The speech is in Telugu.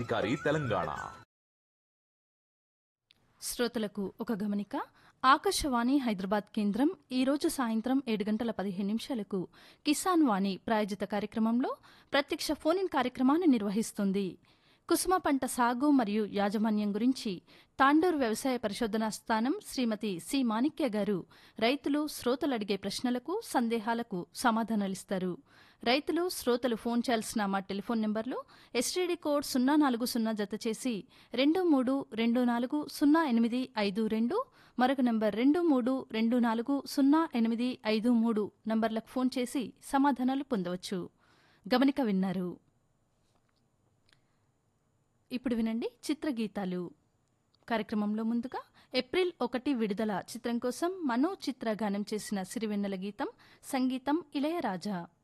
వైద్యాధికారి తెలంగాణ శ్రోతలకు ఒక గమనిక ఆకాశవాణి హైదరాబాద్ కేంద్రం ఈ రోజు సాయంత్రం ఏడు గంటల పదిహేను నిమిషాలకు కిసాన్ వాణి ప్రాయోజిత కార్యక్రమంలో ప్రత్యక్ష ఫోన్ ఇన్ కార్యక్రమాన్ని నిర్వహిస్తుంది కుసుమ పంట సాగు మరియు యాజమాన్యం గురించి తాండూరు వ్యవసాయ పరిశోధనా స్థానం శ్రీమతి సి మాణిక్య గారు రైతులు శ్రోతలు అడిగే ప్రశ్నలకు సందేహాలకు సమాధానాలిస్తారు రైతులు శ్రోతలు ఫోన్ చేయాల్సిన మా టెలిఫోన్ నెంబర్లు ఎస్టీడీ కోడ్ సున్నా నాలుగు సున్నా జత చేసి రెండు మూడు రెండు నాలుగు సున్నా ఎనిమిది ఐదు రెండు మరొక నంబర్ రెండు మూడు రెండు నాలుగు సున్నా ఎనిమిది ఐదు మూడు నంబర్లకు ఫోన్ చేసి సమాధానాలు పొందవచ్చు గమనిక విన్నారు ఇప్పుడు వినండి చిత్రగీతాలు కార్యక్రమంలో ముందుగా ఏప్రిల్ ఒకటి విడుదల చిత్రం కోసం మనో చిత్ర గానం చేసిన సిరివెన్నెల గీతం సంగీతం ఇళయరాజా